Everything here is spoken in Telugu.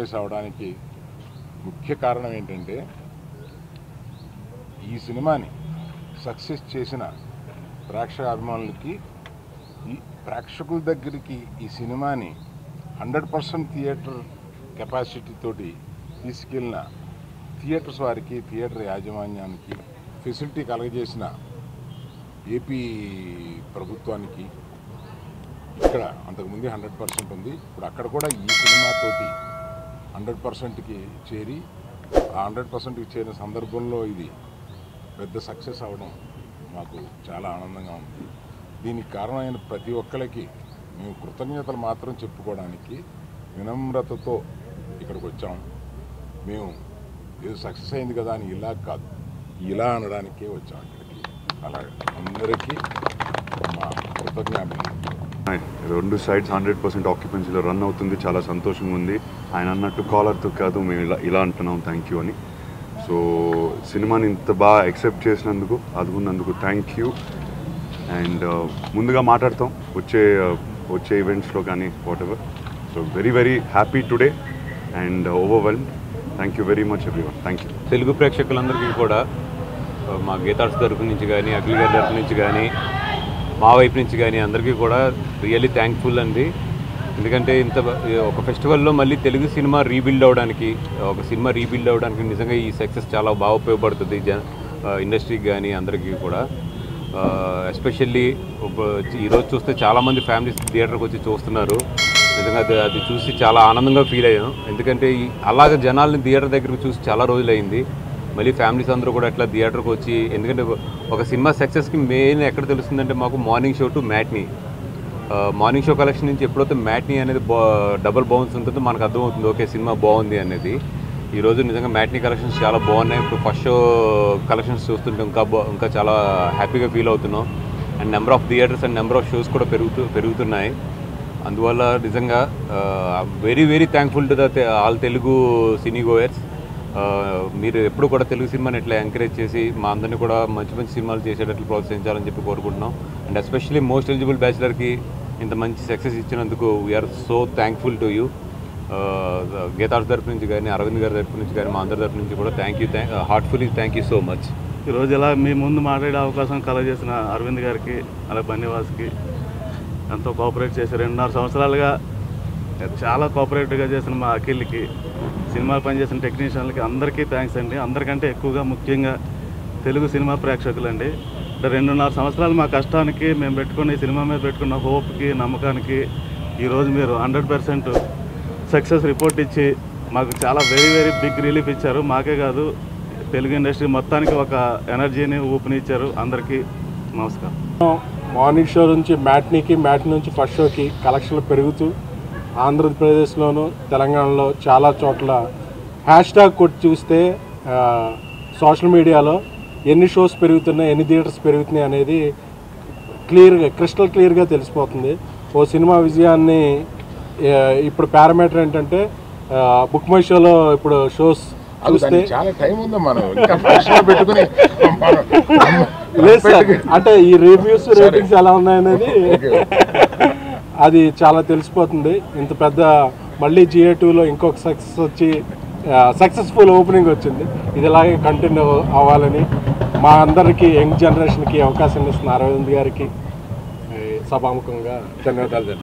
రిలీజ్ అవడానికి ముఖ్య కారణం ఏంటంటే ఈ సినిమాని సక్సెస్ చేసిన ప్రేక్షక అభిమానులకి ఈ ప్రేక్షకుల దగ్గరికి ఈ సినిమాని హండ్రెడ్ పర్సెంట్ థియేటర్ కెపాసిటీ తోటి తీసుకెళ్ళిన థియేటర్స్ వారికి థియేటర్ యాజమాన్యానికి ఫెసిలిటీ కలగజేసిన ఏపీ ప్రభుత్వానికి ఇక్కడ అంతకుముందు హండ్రెడ్ పర్సెంట్ ఉంది ఇప్పుడు అక్కడ కూడా ఈ సినిమాతోటి హండ్రెడ్ పర్సెంట్కి చేరి ఆ హండ్రెడ్ పర్సెంట్కి చేరిన సందర్భంలో ఇది పెద్ద సక్సెస్ అవ్వడం మాకు చాలా ఆనందంగా ఉంది దీనికి కారణమైన ప్రతి ఒక్కరికి మేము కృతజ్ఞతలు మాత్రం చెప్పుకోవడానికి వినమ్రతతో ఇక్కడికి వచ్చాం మేము ఏదో సక్సెస్ అయింది కదా అని ఇలా కాదు ఇలా అనడానికే వచ్చాం ఇక్కడికి అలాగే అందరికీ మా కృతజ్ఞాపన రెండు సైడ్స్ హండ్రెడ్ పర్సెంట్ ఆక్యుపెన్సీలో రన్ అవుతుంది చాలా సంతోషంగా ఉంది ఆయన అన్నట్టు కాలర్తో కాదు మేము ఇలా ఇలా అంటున్నాం థ్యాంక్ యూ అని సో సినిమాని ఇంత బాగా యాక్సెప్ట్ చేసినందుకు అందుకున్నందుకు థ్యాంక్ యూ అండ్ ముందుగా మాట్లాడతాం వచ్చే uh, వచ్చే ఈవెంట్స్లో కానీ what ever so very very happy today and overwhelm thank you very much every one thank you Telugu ప్రేక్షకులందరికీ కూడా ఆ, మా గీతార్స్ తరపు నుంచి కానీ అఖిల్ గారి తరపు నుంచి కానీ మా వైపు నుంచి కానీ అందరికీ కూడా రియల్లీ థ్యాంక్ఫుల్ అండి ఎందుకంటే ఇంత బ- ఒక ఫెస్టివల్లో మళ్ళీ తెలుగు సినిమా రీబిల్డ్ అవ్వడానికి ఒక సినిమా రీబిల్డ్ అవ్వడానికి నిజంగా ఈ సక్సెస్ చాలా బాగా ఉపయోగపడుతుంది జన ఇండస్ట్రీకి కానీ అందరికీ కూడా ఎస్పెషల్లీ ఈరోజు చూస్తే చాలామంది ఫ్యామిలీస్ థియేటర్కి వచ్చి చూస్తున్నారు నిజంగా అది అది చూసి చాలా ఆనందంగా ఫీల్ అయ్యాం ఎందుకంటే ఈ అలాగ జనాల్ని థియేటర్ దగ్గరకు చూసి చాలా రోజులైంది మళ్ళీ ఫ్యామిలీస్ అందరూ కూడా అట్లా థియేటర్కి వచ్చి ఎందుకంటే ఒక సినిమా సక్సెస్కి మెయిన్ ఎక్కడ తెలుస్తుందంటే మాకు morning show to matinee morning show collection నుంచి ఎప్పుడైతే మ్యాట్నీ అనేది బా డబుల్ బౌన్స్ ఉంటుందో మనకు అర్థమవుతుంది ఓకే సినిమా బాగుంది అనేది ఈరోజు నిజంగా మ్యాట్నీ కలెక్షన్స్ చాలా బాగున్నాయి ఇప్పుడు ఫస్ట్ షో కలెక్షన్స్ చూస్తుంటే ఇంకా బా ఇంకా చాలా హ్యాపీగా ఫీల్ అవుతున్నాం and number of theatres and number of shows కూడా పెరుగుతూ పెరుగుతున్నాయి అందువల్ల నిజంగా very very thankful to the all Telugu cine goers మీరు ఎప్పుడు కూడా తెలుగు సినిమాని ఇట్లా ఎంకరేజ్ చేసి మా అందరినీ కూడా మంచి మంచి సినిమాలు చేసేటట్లు ప్రోత్సహించాలని చెప్పి కోరుకుంటున్నాం అండ్ ఎస్పెషల్లీ మోస్ట్ ఎలిజిబుల్ బ్యాచిలర్కి ఇంత మంచి సక్సెస్ ఇచ్చినందుకు we're so thankful to you గీతార్ తరపు నుంచి కానీ అరవింద్ గారి తరపు నుంచి కానీ మా అందరి తరపు నుంచి కూడా thank you heartfully thank you so much ఈరోజు ఇలా మీ ముందు మాట్లాడే అవకాశం కలగజేసిన అరవింద్ గారికి అలాగే బన్నివాస్కి ఎంతో కోఆపరేట్ చేసి రెండున్నర సంవత్సరాలుగా చాలా కోఆపరేటివ్గా చేసిన మా అఖిల్కి సినిమా పనిచేసిన టెక్నీషియన్లకి అందరికీ థ్యాంక్స్ అండి అందరికంటే ఎక్కువగా ముఖ్యంగా తెలుగు సినిమా ప్రేక్షకులండి అంటే రెండున్నర సంవత్సరాలు మా కష్టానికి మేము పెట్టుకున్న ఈ సినిమా మీద పెట్టుకున్న హోప్కి నమ్మకానికి ఈరోజు మీరు హండ్రెడ్ పర్సెంట్ సక్సెస్ రిపోర్ట్ ఇచ్చి మాకు చాలా వెరీ వెరీ బిగ్ రిలీఫ్ ఇచ్చారు మాకే కాదు తెలుగు ఇండస్ట్రీ మొత్తానికి ఒక ఎనర్జీని ఊపిని ఇచ్చారు అందరికీ నమస్కారం మార్నింగ్ షో నుంచి మ్యాట్నీకి మ్యాట్నీ నుంచి ఫస్ట్ షోకి కలెక్షన్లు పెరుగుతూ ఆంధ్రప్రదేశ్లోను తెలంగాణలో చాలా చోట్ల హ్యాష్ ట్యాగ్ కొట్టి చూస్తే ఆ, సోషల్ మీడియాలో ఎన్ని షోస్ పెరుగుతున్నాయి ఎన్ని థియేటర్స్ పెరుగుతున్నాయి అనేది క్లియర్గా క్రిస్టల్ క్లియర్గా తెలిసిపోతుంది ఓ సినిమా విజయాన్ని ఆ, ఇప్పుడు పారామీటర్ ఏంటంటే ఆ, బుక్ మై షోలో ఇప్పుడు షోస్ అది చూస్తే దానికి చాలా టైం ఉంది మనం ఇంకా ఫంక్షన్ పెట్టుకుని మనం లేదు సార్ అంటే ఈ రివ్యూస్ రేటింగ్స్ ఎలా ఉన్నాయనేది అది చాలా తెలిసిపోతుంది ఇంత పెద్ద మళ్ళీ జిఏ టూలో ఇంకొక సక్సెస్ వచ్చి సక్సెస్ఫుల్ ఓపెనింగ్ వచ్చింది ఇది ఇలాగే కంటిన్యూ అవ్వాలని మా అందరికీ యంగ్ జనరేషన్కి అవకాశం ఇస్తున్న అరవింద్ గారికి ఏ, సభాముఖంగా ధన్యవాదాలు